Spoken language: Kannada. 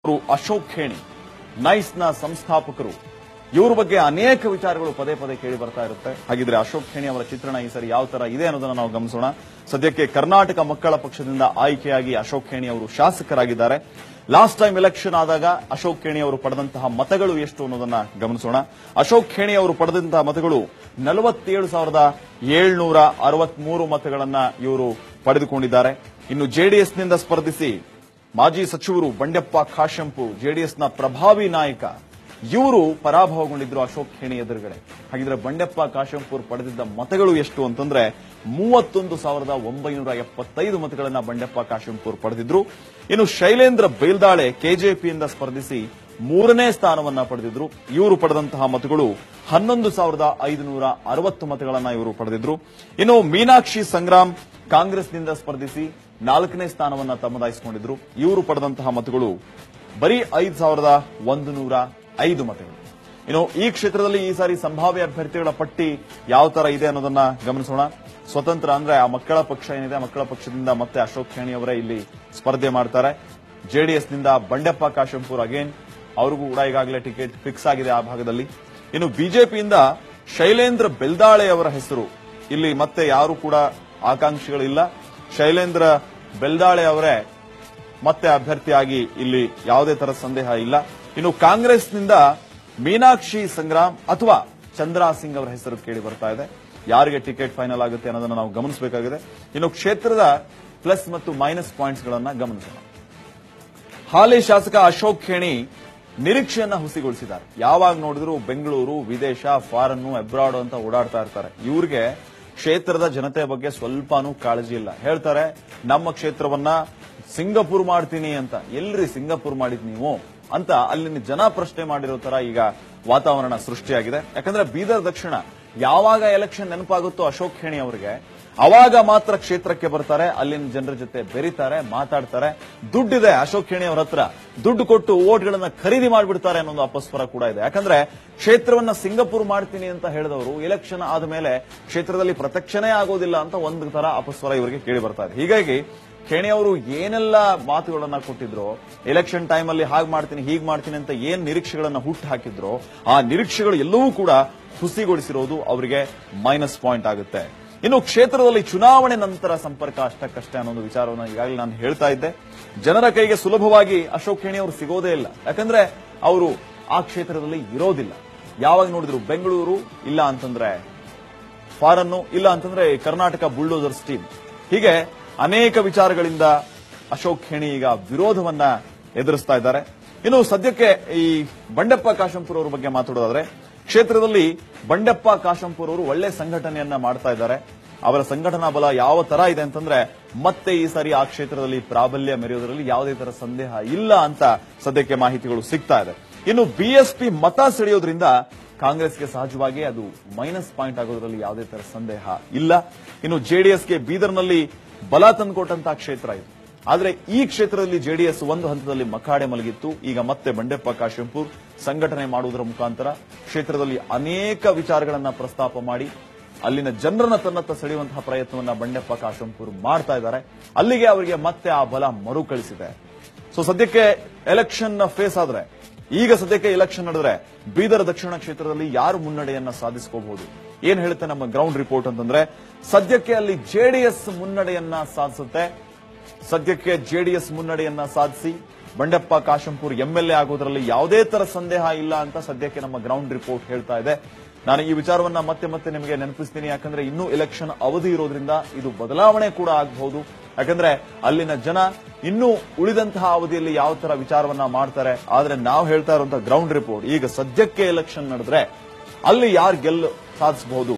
ಅವರು ಅಶೋಕ್ ಖೇಣಿ ನೈಸ್ನ ಸಂಸ್ಥಾಪಕರು ಇವ್ರ ಬಗ್ಗೆ ಅನೇಕ ವಿಚಾರಗಳು ಪದೇ ಪದೇ ಕೇಳಿ ಬರ್ತಾ ಇರುತ್ತೆ ಹಾಗಿದ್ರೆ ಅಶೋಕ್ ಖೇಣಿ ಅವರ ಚಿತ್ರಣ ಈ ಸರಿ ಯಾವ ತರ ಇದೆ ಅನ್ನೋದನ್ನ ನಾವು ಗಮನಿಸೋಣ ಸದ್ಯಕ್ಕೆ ಕರ್ನಾಟಕ ಮಕ್ಕಳ ಪಕ್ಷದಿಂದ ಆಯ್ಕೆಯಾಗಿ ಅಶೋಕ್ ಖೇಣಿ ಅವರು ಶಾಸಕರಾಗಿದ್ದಾರೆ ಲಾಸ್ಟ್ ಟೈಮ್ ಎಲೆಕ್ಷನ್ ಆದಾಗ ಅಶೋಕ್ ಖೇಣಿ ಅವರು ಪಡೆದಂತಹ ಮತಗಳು ಎಷ್ಟು ಅನ್ನೋದನ್ನ ಗಮನಿಸೋಣ ಅಶೋಕ್ ಖೇಣಿ ಅವರು ಪಡೆದಂತಹ ಮತಗಳು ನಲವತ್ತೇಳು ಸಾವಿರದ ಏಳ್ನೂರ ಅರವತ್ಮೂರು ಮತಗಳನ್ನ ಇವರು ಪಡೆದುಕೊಂಡಿದ್ದಾರೆ ಇನ್ನು ಜೆಡಿಎಸ್ನಿಂದ ಸ್ಪರ್ಧಿಸಿ ಮಾಜಿ ಸಚಿವರು ಬಂಡೆಪ್ಪ ಕಾಶಂಪು ಜೆಡಿಎಸ್ನ ಪ್ರಭಾವಿ ನಾಯಕ ಇವರು ಪರಾಭವಗೊಂಡಿದ್ರು ಅಶೋಕ್ ಖೇಣಿ ಎದುರುಗಡೆ ಹಾಗಿದ್ರೆ ಬಂಡೆಪ್ಪ ಕಾಶಂಪುರ್ ಪಡೆದಿದ್ದ ಮತಗಳು ಎಷ್ಟು ಅಂತಂದ್ರೆ ಮೂವತ್ತೊಂದು ಸಾವಿರದ ಒಂಬೈನೂರ ಎಪ್ಪತ್ತೈದು ಮತಗಳನ್ನ ಬಂಡೆಪ್ಪ ಕಾಶಂಪುರ್ ಪಡೆದಿದ್ರು ಇನ್ನು ಶೈಲೇಂದ್ರ ಬೇಲ್ದಾಳೆ ಕೆಜೆಪಿಯಿಂದ ಸ್ಪರ್ಧಿಸಿ ಮೂರನೇ ಸ್ಥಾನವನ್ನ ಪಡೆದಿದ್ರು ಇವರು ಪಡೆದಂತಹ ಮತಗಳು ಹನ್ನೊಂದು ಸಾವಿರದ ಐದುನೂರ ಅರವತ್ತು ಮತಗಳನ್ನ ಇವರು ಪಡೆದಿದ್ರು ಇನ್ನು ಮೀನಾಕ್ಷಿ ಸಂಗ್ರಾಮ್ ಕಾಂಗ್ರೆಸ್ನಿಂದ ಸ್ಪರ್ಧಿಸಿ ನಾಲ್ಕನೇ ಸ್ಥಾನವನ್ನ ತಮ್ಮದಾಯಿಸಿಕೊಂಡಿದ್ರು ಇವರು ಪಡೆದಂತಹ ಮತಗಳು ಬರೀ ಐದು ಸಾವಿರದ ಒಂದು ನೂರ ಐದು ಮತಗಳು ಇನ್ನು ಈ ಕ್ಷೇತ್ರದಲ್ಲಿ ಈ ಸಾರಿ ಸಂಭಾವ್ಯ ಅಭ್ಯರ್ಥಿಗಳ ಪಟ್ಟಿ ಯಾವ ತರ ಇದೆ ಅನ್ನೋದನ್ನ ಗಮನಿಸೋಣ ಸ್ವತಂತ್ರ ಅಂದ್ರೆ ಆ ಮಕ್ಕಳ ಪಕ್ಷ ಏನಿದೆ ಆ ಮಕ್ಕಳ ಪಕ್ಷದಿಂದ ಮತ್ತೆ ಅಶೋಕ್ ಖೇಣಿ ಅವರೇ ಇಲ್ಲಿ ಸ್ಪರ್ಧೆ ಮಾಡ್ತಾರೆ ಜೆಡಿಎಸ್ನಿಂದ ಬಂಡೆಪ್ಪ ಕಾಶಂಪುರ್ ಅಗೇನ್ ಅವ್ರಿಗೂ ಕೂಡ ಈಗಾಗಲೇ ಟಿಕೆಟ್ ಫಿಕ್ಸ್ ಆಗಿದೆ ಆ ಭಾಗದಲ್ಲಿ ಇನ್ನು ಬಿಜೆಪಿಯಿಂದ ಶೈಲೇಂದ್ರ ಬೆಲ್ದಾಳೆ ಅವರ ಹೆಸರು ಇಲ್ಲಿ ಮತ್ತೆ ಯಾರು ಕೂಡ ಆಕಾಂಕ್ಷಿಗಳಿಲ್ಲ ಶೈಲೇಂದ್ರ ಬೆಲ್ದಾಳೆ ಅವರೇ ಮತ್ತೆ ಅಭ್ಯರ್ಥಿಯಾಗಿ ಇಲ್ಲಿ ಯಾವುದೇ ತರ ಸಂದೇಹ ಇಲ್ಲ ಇನ್ನು ಕಾಂಗ್ರೆಸ್ನಿಂದ ಮೀನಾಕ್ಷಿ ಸಂಗ್ರಾಮ್ ಅಥವಾ ಚಂದ್ರಾ ಸಿಂಗ್ ಅವರ ಹೆಸರು ಕೇಳಿ ಬರ್ತಾ ಇದೆ ಯಾರಿಗೆ ಟಿಕೆಟ್ ಫೈನಲ್ ಆಗುತ್ತೆ ಅನ್ನೋದನ್ನ ನಾವು ಗಮನಿಸಬೇಕಾಗಿದೆ ಇನ್ನು ಕ್ಷೇತ್ರದ ಪ್ಲಸ್ ಮತ್ತು ಮೈನಸ್ ಪಾಯಿಂಟ್ಸ್ ಗಳನ್ನ ಗಮನಿಸೋಣ ಹಾಲಿ ಶಾಸಕ ಅಶೋಕ್ ಖೇಣಿ ನಿರೀಕ್ಷೆಯನ್ನ ಹುಸಿಗೊಳಿಸಿದ್ದಾರೆ ಯಾವಾಗ ನೋಡಿದ್ರು ಬೆಂಗಳೂರು ವಿದೇಶ ಫಾರನ್ ಅಬ್ರಾಡ್ ಅಂತ ಓಡಾಡ್ತಾ ಇರ್ತಾರೆ ಇವ್ರಿಗೆ ಕ್ಷೇತ್ರದ ಜನತೆ ಬಗ್ಗೆ ಸ್ವಲ್ಪನೂ ಕಾಳಜಿ ಇಲ್ಲ ಹೇಳ್ತಾರೆ ನಮ್ಮ ಕ್ಷೇತ್ರವನ್ನ ಸಿಂಗಪುರ್ ಮಾಡ್ತೀನಿ ಅಂತ ಎಲ್ರಿ ಸಿಂಗಪುರ್ ಮಾಡಿದ್ ನೀವು ಅಂತ ಅಲ್ಲಿನ ಜನ ಪ್ರಶ್ನೆ ಮಾಡಿರೋ ತರ ಈಗ ವಾತಾವರಣ ಸೃಷ್ಟಿಯಾಗಿದೆ ಯಾಕಂದ್ರೆ ಬೀದರ್ ದಕ್ಷಿಣ ಯಾವಾಗ ಎಲೆಕ್ಷನ್ ನೆನಪಾಗುತ್ತೋ ಅಶೋಕ್ ಖೇಣಿ ಅವರಿಗೆ ಅವಾಗ ಮಾತ್ರ ಕ್ಷೇತ್ರಕ್ಕೆ ಬರ್ತಾರೆ ಅಲ್ಲಿನ ಜನರ ಜೊತೆ ಬೆರೀತಾರೆ ಮಾತಾಡ್ತಾರೆ ದುಡ್ಡಿದೆ ಅಶೋಕ್ ಖೇಣಿ ಅವರ ಹತ್ರ ದುಡ್ಡು ಕೊಟ್ಟು ಓಟ್ಗಳನ್ನ ಖರೀದಿ ಮಾಡಿಬಿಡ್ತಾರೆ ಅನ್ನೋ ಅಪಸ್ವರ ಕೂಡ ಇದೆ ಯಾಕಂದ್ರೆ ಕ್ಷೇತ್ರವನ್ನ ಸಿಂಗಪುರ್ ಮಾಡ್ತೀನಿ ಅಂತ ಹೇಳಿದವರು ಎಲೆಕ್ಷನ್ ಆದ ಮೇಲೆ ಕ್ಷೇತ್ರದಲ್ಲಿ ಪ್ರತ್ಯಕ್ಷನೇ ಆಗೋದಿಲ್ಲ ಅಂತ ಒಂದು ತರ ಅಪಸ್ವರ ಇವರಿಗೆ ಕೇಳಿ ಬರ್ತಾ ಇದೆ ಹೀಗಾಗಿ ಖೇಣಿ ಅವರು ಏನೆಲ್ಲ ಮಾತುಗಳನ್ನ ಕೊಟ್ಟಿದ್ರು ಎಲೆಕ್ಷನ್ ಟೈಮ್ ಅಲ್ಲಿ ಹಾಗೆ ಮಾಡ್ತೀನಿ ಹೀಗ್ ಮಾಡ್ತೀನಿ ಅಂತ ಏನ್ ನಿರೀಕ್ಷೆಗಳನ್ನ ಹುಟ್ಟು ಹಾಕಿದ್ರು ಆ ನಿರೀಕ್ಷೆಗಳು ಎಲ್ಲವೂ ಕೂಡ ಹುಸಿಗೊಳಿಸಿರೋದು ಅವರಿಗೆ ಮೈನಸ್ ಪಾಯಿಂಟ್ ಆಗುತ್ತೆ ಇನ್ನು ಕ್ಷೇತ್ರದಲ್ಲಿ ಚುನಾವಣೆ ನಂತರ ಸಂಪರ್ಕ ಅಷ್ಟಕ್ಕಷ್ಟೇ ಅನ್ನೋ ಒಂದು ವಿಚಾರವನ್ನು ಈಗಾಗಲೇ ನಾನು ಹೇಳ್ತಾ ಇದ್ದೆ ಜನರ ಕೈಗೆ ಸುಲಭವಾಗಿ ಅಶೋಕ್ ಖೇಣಿ ಅವರು ಸಿಗೋದೇ ಇಲ್ಲ ಯಾಕಂದ್ರೆ ಅವರು ಆ ಕ್ಷೇತ್ರದಲ್ಲಿ ಇರೋದಿಲ್ಲ ಯಾವಾಗ ನೋಡಿದ್ರು ಬೆಂಗಳೂರು ಇಲ್ಲ ಅಂತಂದ್ರೆ ಫಾರನ್ನು ಇಲ್ಲ ಅಂತಂದ್ರೆ ಕರ್ನಾಟಕ ಬುಲ್ಡೋಸರ್ಸ್ ಟೀಮ್ ಹೀಗೆ ಅನೇಕ ವಿಚಾರಗಳಿಂದ ಅಶೋಕ್ ಖೇಣಿ ಈಗ ವಿರೋಧವನ್ನ ಎದುರಿಸ್ತಾ ಇದ್ದಾರೆ ಇನ್ನು ಸದ್ಯಕ್ಕೆ ಈ ಬಂಡೆಪ್ಪ ಕಾಶಂಪುರ್ ಅವರ ಬಗ್ಗೆ ಮಾತಾಡೋದಾದ್ರೆ ಕ್ಷೇತ್ರದಲ್ಲಿ ಬಂಡೆಪ್ಪ ಕಾಶಂಪುರ್ ಅವರು ಒಳ್ಳೆ ಸಂಘಟನೆಯನ್ನ ಮಾಡ್ತಾ ಇದ್ದಾರೆ ಅವರ ಸಂಘಟನಾ ಬಲ ಯಾವ ತರ ಇದೆ ಅಂತಂದ್ರೆ ಮತ್ತೆ ಈ ಸಾರಿ ಆ ಕ್ಷೇತ್ರದಲ್ಲಿ ಪ್ರಾಬಲ್ಯ ಮೆರೆಯೋದ್ರಲ್ಲಿ ಯಾವುದೇ ತರ ಸಂದೇಹ ಇಲ್ಲ ಅಂತ ಸದ್ಯಕ್ಕೆ ಮಾಹಿತಿಗಳು ಸಿಗ್ತಾ ಇದೆ ಇನ್ನು ಬಿಎಸ್ಪಿ ಮತ ಸೆಳೆಯೋದ್ರಿಂದ ಕಾಂಗ್ರೆಸ್ಗೆ ಸಹಜವಾಗಿ ಅದು ಮೈನಸ್ ಪಾಯಿಂಟ್ ಆಗೋದ್ರಲ್ಲಿ ಯಾವುದೇ ತರ ಸಂದೇಹ ಇಲ್ಲ ಇನ್ನು ಜೆಡಿಎಸ್ಗೆ ಬೀದರ್ನಲ್ಲಿ ಬಲ ತಂದುಕೊಟ್ಟಂತಹ ಕ್ಷೇತ್ರ ಇದು ಆದ್ರೆ ಈ ಕ್ಷೇತ್ರದಲ್ಲಿ ಜೆಡಿಎಸ್ ಒಂದು ಹಂತದಲ್ಲಿ ಮಕಾಡೆ ಮಲಗಿತ್ತು ಈಗ ಮತ್ತೆ ಬಂಡೆಪ್ಪ ಕಾಶಂಪುರ್ ಸಂಘಟನೆ ಮಾಡುವುದರ ಮುಖಾಂತರ ಕ್ಷೇತ್ರದಲ್ಲಿ ಅನೇಕ ವಿಚಾರಗಳನ್ನ ಪ್ರಸ್ತಾಪ ಮಾಡಿ ಅಲ್ಲಿನ ಜನರನ್ನ ತನ್ನತ್ತ ಸೆಳೆಯುವಂತಹ ಪ್ರಯತ್ನವನ್ನ ಬಂಡೆಪ್ಪ ಕಾಶಂಪುರ್ ಮಾಡ್ತಾ ಇದ್ದಾರೆ ಅಲ್ಲಿಗೆ ಅವರಿಗೆ ಮತ್ತೆ ಆ ಬಲ ಮರುಕಳಿಸಿದೆ ಸೊ ಸದ್ಯಕ್ಕೆ ಎಲೆಕ್ಷನ್ ಫೇಸ್ ಆದ್ರೆ ಈಗ ಸದ್ಯಕ್ಕೆ ಎಲೆಕ್ಷನ್ ನಡೆದ್ರೆ ಬೀದರ್ ದಕ್ಷಿಣ ಕ್ಷೇತ್ರದಲ್ಲಿ ಯಾರು ಮುನ್ನಡೆಯನ್ನ ಸಾಧಿಸ್ಕೋಬಹುದು ಏನ್ ಹೇಳುತ್ತೆ ನಮ್ಮ ಗ್ರೌಂಡ್ ರಿಪೋರ್ಟ್ ಅಂತಂದ್ರೆ ಸದ್ಯಕ್ಕೆ ಅಲ್ಲಿ ಜೆಡಿಎಸ್ ಮುನ್ನಡೆಯನ್ನ ಸಾಧಿಸುತ್ತೆ ಸದ್ಯಕ್ಕೆ ಜೆಡಿಎಸ್ ಮುನ್ನಡೆಯನ್ನ ಸಾಧಿಸಿ ಬಂಡೆಪ್ಪ ಕಾಶಂಪುರ್ ಎಂಎಲ್ಎ ಆಗೋದ್ರಲ್ಲಿ ಯಾವುದೇ ತರ ಸಂದೇಹ ಇಲ್ಲ ಅಂತ ಸದ್ಯಕ್ಕೆ ನಮ್ಮ ಗ್ರೌಂಡ್ ರಿಪೋರ್ಟ್ ಹೇಳ್ತಾ ಇದೆ ನಾನು ಈ ವಿಚಾರವನ್ನ ಮತ್ತೆ ಮತ್ತೆ ನಿಮಗೆ ನೆನಪಿಸ್ತೀನಿ ಯಾಕಂದ್ರೆ ಇನ್ನೂ ಎಲೆಕ್ಷನ್ ಅವಧಿ ಇರೋದ್ರಿಂದ ಇದು ಬದಲಾವಣೆ ಕೂಡ ಆಗಬಹುದು ಯಾಕಂದ್ರೆ ಅಲ್ಲಿನ ಜನ ಇನ್ನೂ ಉಳಿದಂತಹ ಅವಧಿಯಲ್ಲಿ ಯಾವ ತರ ವಿಚಾರವನ್ನ ಮಾಡ್ತಾರೆ ಆದ್ರೆ ನಾವು ಹೇಳ್ತಾ ಇರುವಂತಹ ಗ್ರೌಂಡ್ ರಿಪೋರ್ಟ್ ಈಗ ಸದ್ಯಕ್ಕೆ ಎಲೆಕ್ಷನ್ ನಡೆದ್ರೆ ಅಲ್ಲಿ ಯಾರು ಗೆಲ್ಲು ಸಾಧಿಸಬಹುದು